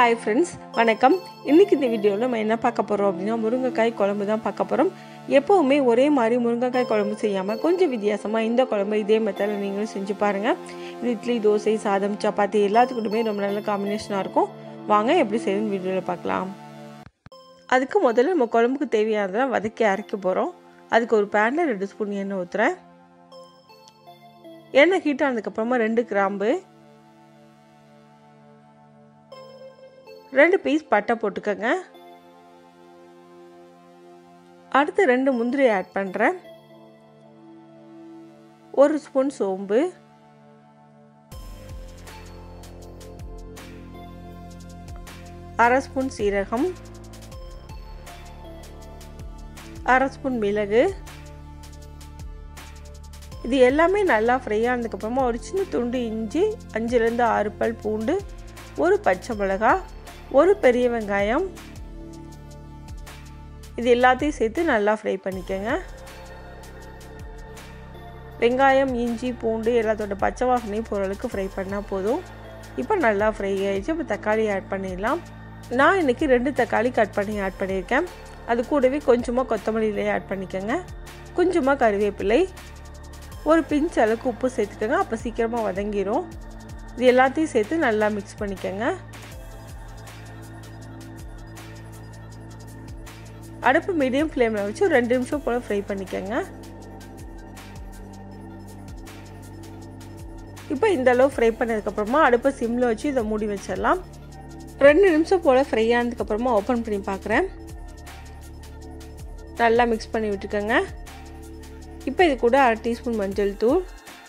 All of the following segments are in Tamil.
ஹாய் ஃப்ரெண்ட்ஸ் வணக்கம் இன்றைக்கி இந்த வீடியோவில் நம்ம என்ன பார்க்க போகிறோம் அப்படின்னா முருங்கைக்காய் குழம்பு தான் பார்க்க போகிறோம் எப்போவுமே ஒரே மாதிரி முருங்கைக்காய் குழம்பு செய்யாமல் கொஞ்சம் வித்தியாசமாக இந்த குழம்பு இதே மெத்தடில் நீங்களும் செஞ்சு பாருங்கள் இது இட்லி தோசை சாதம் சப்பாத்தி எல்லாத்துக்கூடமே ரொம்ப நல்ல காம்பினேஷனாக இருக்கும் வாங்க எப்படி செய்யணும்னு வீடியோவில் பார்க்கலாம் அதுக்கு முதல்ல நம்ம குழம்புக்கு தேவையானதெல்லாம் வதக்கி அரைக்க போகிறோம் அதுக்கு ஒரு பேனில் ரெண்டு ஸ்பூன் எண்ணெய் ஊற்றுறேன் எண்ணெய் ஹீட் ஆனதுக்கப்புறமா ரெண்டு கிராம்பு ரெண்டு பீஸ் பட்டை போட்டுக்கோங்க அடுத்து ரெண்டு முந்திரி ஆட் பண்ணுறேன் ஒரு ஸ்பூன் சோம்பு அரை ஸ்பூன் சீரகம் அரை ஸ்பூன் மிளகு இது எல்லாமே நல்லா ஃப்ரை ஆனதுக்கப்புறமா ஒரு சின்ன துண்டு இஞ்சி அஞ்சுலேருந்து ஆறு பல் பூண்டு ஒரு பச்சை மிளகாய் ஒரு பெரிய வெங்காயம் இது எல்லாத்தையும் சேர்த்து நல்லா ஃப்ரை பண்ணிக்கோங்க வெங்காயம் இஞ்சி பூண்டு எல்லாத்தோட பச்சை வாசனையும் போகிற அளவுக்கு ஃப்ரை பண்ணால் போதும் இப்போ நல்லா ஃப்ரை ஆகிடுச்சு இப்போ தக்காளி ஆட் பண்ணிடலாம் நான் இன்றைக்கி ரெண்டு தக்காளி கட் பண்ணி ஆட் பண்ணியிருக்கேன் அது கூடவே கொஞ்சமாக கொத்தமல்லியிலே ஆட் பண்ணிக்கோங்க கொஞ்சமாக கருவேப்பிலை ஒரு பிஞ்ச் அளவுக்கு உப்பு சேர்த்துக்கோங்க அப்போ சீக்கிரமாக வதங்கிடும் இது எல்லாத்தையும் சேர்த்து நல்லா மிக்ஸ் பண்ணிக்கோங்க அடுப்பு மீடியம் ஃப்ளேமில் வச்சு ஒரு ரெண்டு நிமிஷம் போல் ஃப்ரை பண்ணிக்கோங்க இப்போ இந்த அளவு ஃப்ரை பண்ணதுக்கப்புறமா அடுப்பை சிம்மில் வச்சு இதை மூடி வச்சிடலாம் ரெண்டு நிமிஷம் போல் ஃப்ரை ஆனதுக்கப்புறமா ஓப்பன் பண்ணி பார்க்குறேன் நல்லா மிக்ஸ் பண்ணி விட்டுக்கோங்க இப்போ இது கூட அரை டீஸ்பூன் மஞ்சள் தூள்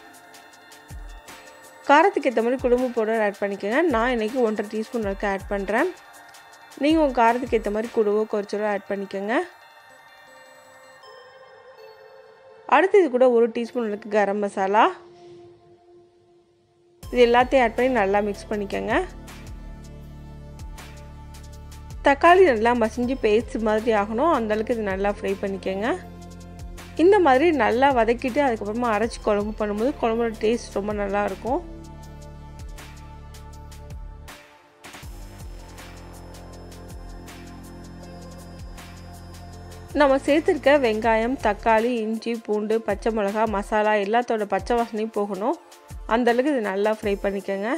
காரத்துக்கு ஏற்ற மாதிரி குடும்ப பவுடர் ஆட் பண்ணிக்கோங்க நான் இன்றைக்கி ஒன்றரை டீஸ்பூன் வரைக்கும் ஆட் பண்ணுறேன் நீங்கள் உங்கள் காரத்துக்கு ஏற்ற மாதிரி கூடவோ குறைச்சலோ ஆட் பண்ணிக்கோங்க அடுத்து இது கூட ஒரு டீஸ்பூன் இருக்குது கரம் மசாலா இது எல்லாத்தையும் ஆட் பண்ணி நல்லா மிக்ஸ் பண்ணிக்கோங்க தக்காளி நல்லா மசிஞ்சு பேஸ்ட் மாதிரி ஆகணும் அந்தளவுக்கு இது நல்லா ஃப்ரை பண்ணிக்கோங்க இந்த மாதிரி நல்லா வதக்கிட்டு அதுக்கப்புறமா அரைச்சி குழம்பு பண்ணும்போது குழம்போட டேஸ்ட் ரொம்ப நல்லாயிருக்கும் நம்ம சேர்த்துருக்க வெங்காயம் தக்காளி இஞ்சி பூண்டு பச்சை மிளகா மசாலா எல்லாத்தோட பச்சை வாசனையும் போகணும் அந்தளவுக்கு இது நல்லா ஃப்ரை பண்ணிக்கோங்க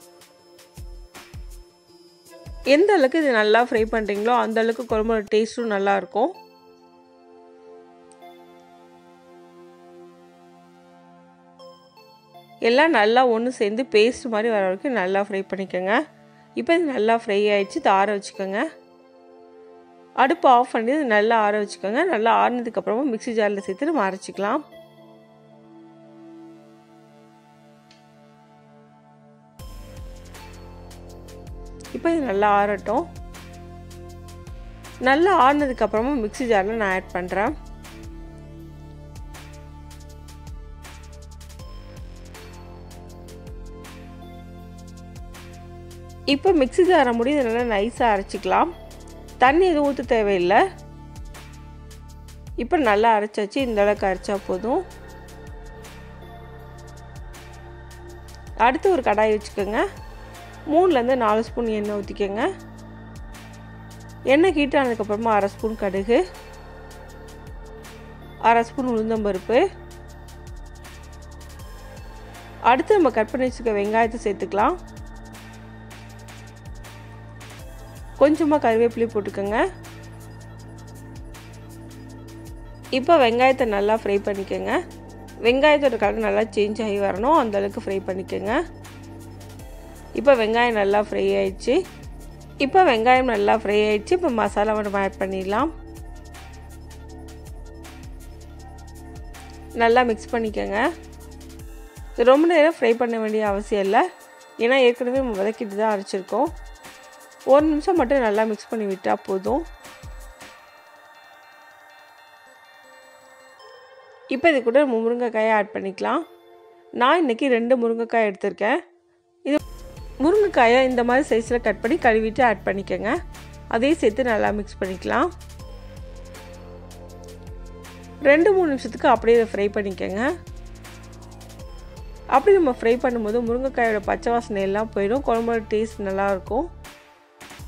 எந்த அளவுக்கு இது நல்லா ஃப்ரை பண்ணுறீங்களோ அந்த அளவுக்கு குழம்போட டேஸ்ட்டும் நல்லாயிருக்கும் எல்லாம் நல்லா ஒன்று சேர்ந்து பேஸ்ட் மாதிரி வர வரைக்கும் நல்லா ஃப்ரை பண்ணிக்கோங்க இப்போ இது நல்லா ஃப்ரை ஆகிடுச்சு இதை ஆற வச்சுக்கோங்க அடுப்பு ஆஃப் பண்ணி இது நல்லா ஆற வச்சுக்கோங்க நல்லா ஆறினதுக்கப்புறமா மிக்சி ஜாரில் சேர்த்து நம்ம அரைச்சிக்கலாம் இப்போ இது நல்லா ஆறட்டும் நல்லா ஆறினதுக்கப்புறமா மிக்சி ஜாரில் நான் ஆட் பண்ணுறேன் இப்போ மிக்சி ஜாரை முடி இதை நல்லா நைஸாக அரைச்சிக்கலாம் தண்ணி எதுவும் ஊற்ற தேவையில்லை இப்போ நல்லா அரைச்சாச்சு இந்த அளவுக்கு அரைச்சா போதும் அடுத்து ஒரு கடாய் வச்சுக்கோங்க மூணுலேருந்து நாலு ஸ்பூன் எண்ணெய் ஊற்றிக்கோங்க எண்ணெய் ஹீட் ஆனதுக்கப்புறமா அரை ஸ்பூன் கடுகு அரை ஸ்பூன் உளுந்தம்பருப்பு அடுத்து நம்ம கட் பண்ணி வச்சுக்க வெங்காயத்தை சேர்த்துக்கலாம் கொஞ்சமாக கருவேப்பிலை போட்டுக்கோங்க இப்போ வெங்காயத்தை நல்லா ஃப்ரை பண்ணிக்கோங்க வெங்காயத்தோட கலர் நல்லா சேஞ்ச் ஆகி வரணும் அந்தளவுக்கு ஃப்ரை பண்ணிக்கோங்க இப்போ வெங்காயம் நல்லா ஃப்ரை ஆயிடுச்சு இப்போ வெங்காயம் நல்லா ஃப்ரை ஆயிடுச்சு இப்போ மசாலாவை நம்ம ஆட் பண்ணிடலாம் நல்லா மிக்ஸ் பண்ணிக்கோங்க ரொம்ப நேரம் ஃப்ரை பண்ண வேண்டிய அவசியம் இல்லை ஏன்னா ஏற்கனவே நம்ம வதக்கிட்டு தான் அரைச்சிருக்கோம் ஒரு நிமிஷம் மட்டும் நல்லா மிக்ஸ் பண்ணி விட்டால் போதும் இப்போ இது கூட முருங்கைக்காயை ஆட் பண்ணிக்கலாம் நான் இன்றைக்கி ரெண்டு முருங்கைக்காய் எடுத்திருக்கேன் இது முருங்கைக்காயை இந்த மாதிரி சைஸில் கட் பண்ணி கழுவிட்டு ஆட் பண்ணிக்கோங்க அதையும் சேர்த்து நல்லா மிக்ஸ் பண்ணிக்கலாம் ரெண்டு மூணு நிமிஷத்துக்கு அப்படியே இதை ஃப்ரை பண்ணிக்கோங்க அப்படி நம்ம ஃப்ரை பண்ணும்போது முருங்கைக்காயோட பச்சை வாசனை எல்லாம் போயிடும் குழம்போட டேஸ்ட் நல்லாயிருக்கும்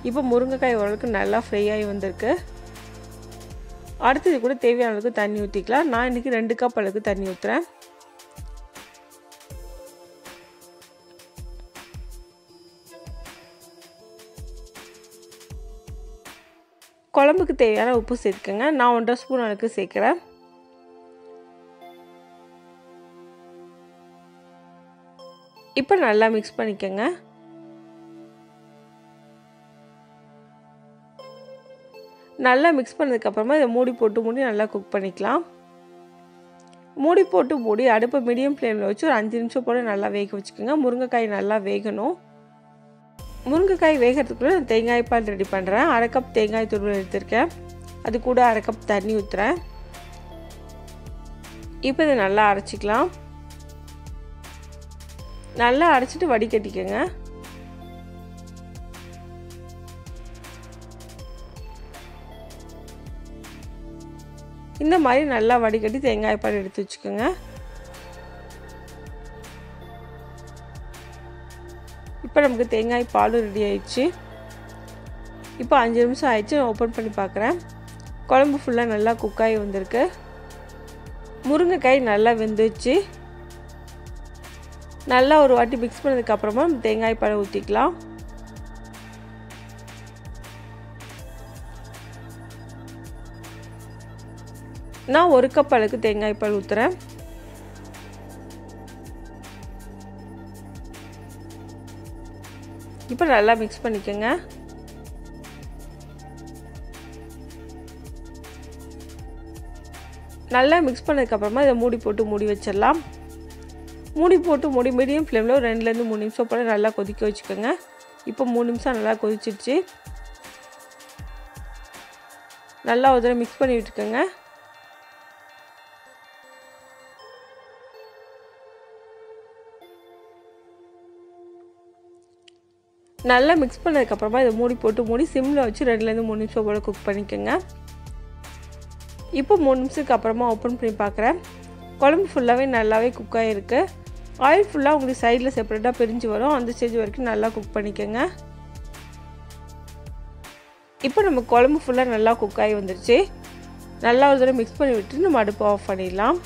இப்போ முருங்கைக்காய் ஓரளவுக்கு நல்லா ஃப்ரை ஆகி வந்திருக்கு அடுத்தது கூட தேவையான அளவுக்கு தண்ணி ஊற்றிக்கலாம் நான் இன்றைக்கி ரெண்டு கப் அளவுக்கு தண்ணி ஊற்றுறேன் குழம்புக்கு தேவையான உப்பு சேர்த்துக்கோங்க நான் ஒன்றரை ஸ்பூன் அளவுக்கு சேர்க்குறேன் இப்போ நல்லா மிக்ஸ் பண்ணிக்கோங்க நல்லா மிக்ஸ் பண்ணதுக்கப்புறமா இதை மூடி போட்டு மூடி நல்லா குக் பண்ணிக்கலாம் மூடி போட்டு மூடி அடுப்பை மீடியம் ஃப்ளேமில் வச்சு ஒரு அஞ்சு நிமிஷம் போல நல்லா வேக வச்சுக்கோங்க முருங்கைக்காய் நல்லா வேகணும் முருங்கைக்காய் வேகிறதுக்குள்ளே நான் தேங்காய் பால் ரெடி பண்ணுறேன் அரை கப் தேங்காய் துருவல் எடுத்திருக்கேன் அது கூட அரை கப் தண்ணி ஊற்றுறேன் இப்போ இதை நல்லா அரைச்சிக்கலாம் நல்லா அரைச்சிட்டு வடிகட்டிக்கோங்க இந்த மாதிரி நல்லா வடிகட்டி தேங்காய் பால் எடுத்து வச்சுக்கோங்க இப்போ நமக்கு தேங்காய் பாலும் ரெடி ஆயிடுச்சு இப்போ அஞ்சு நிமிஷம் ஆயிடுச்சு நான் ஓப்பன் பண்ணி பார்க்குறேன் குழம்பு ஃபுல்லாக நல்லா குக்காகி வந்திருக்கு முருங்கைக்காய் நல்லா வெந்துச்சு நல்லா ஒரு வாட்டி மிக்ஸ் பண்ணதுக்கப்புறமா தேங்காய் பாலை ஊற்றிக்கலாம் நான் ஒரு கப் அளவுக்கு தேங்காய் பால் ஊற்றுறேன் இப்போ நல்லா மிக்ஸ் பண்ணிக்கோங்க நல்லா மிக்ஸ் பண்ணதுக்கப்புறமா இதை மூடி போட்டு மூடி வச்சிடலாம் மூடி போட்டு மூடி மீடியம் ஃப்ளேமில் ஒரு ரெண்டுலேருந்து மூணு நிமிஷம் போல் நல்லா கொதிக்க வச்சுக்கோங்க இப்போ மூணு நிமிஷம் நல்லா கொதிச்சிடுச்சு நல்லா ஒரு தடவை மிக்ஸ் பண்ணி விட்டுக்கோங்க நல்லா மிக்ஸ் பண்ணதுக்கப்புறமா இதை மூடி போட்டு மூடி சிம்மில் வச்சு ரெண்டுலேருந்து மூணு நிமிஷம் போல் குக் பண்ணிக்கோங்க இப்போ மூணு நிமிஷத்துக்கு அப்புறமா ஓப்பன் பண்ணி பார்க்குறேன் குழம்பு ஃபுல்லாகவே நல்லாவே குக் ஆகிருக்கு ஆயில் ஃபுல்லாக உங்களுக்கு சைடில் செப்பரேட்டாக பிரிஞ்சு வரும் அந்த ஸ்டேஜ் வரைக்கும் நல்லா குக் பண்ணிக்கோங்க இப்போ நம்ம குழம்பு ஃபுல்லாக நல்லா குக் ஆகி வந்துருச்சு நல்லா ஒரு தடவை மிக்ஸ் பண்ணி விட்டு நம்ம அடுப்பை ஆஃப் பண்ணிடலாம்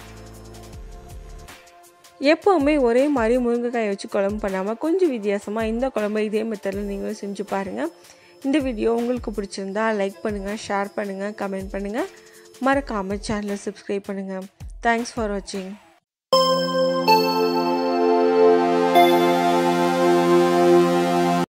எப்போவுமே ஒரே மாதிரி முருங்கைக்காயை வச்சு குழம்பு பண்ணாமல் கொஞ்சம் வித்தியாசமாக இந்த குழம்பு இதே மெத்தடில் நீங்களும் செஞ்சு பாருங்கள் இந்த வீடியோ உங்களுக்கு பிடிச்சிருந்தா லைக் பண்ணுங்கள் ஷேர் பண்ணுங்கள் கமெண்ட் பண்ணுங்கள் மறக்காமல் சேனலை சப்ஸ்கிரைப் பண்ணுங்கள் தேங்க்ஸ் ஃபார் வாட்சிங்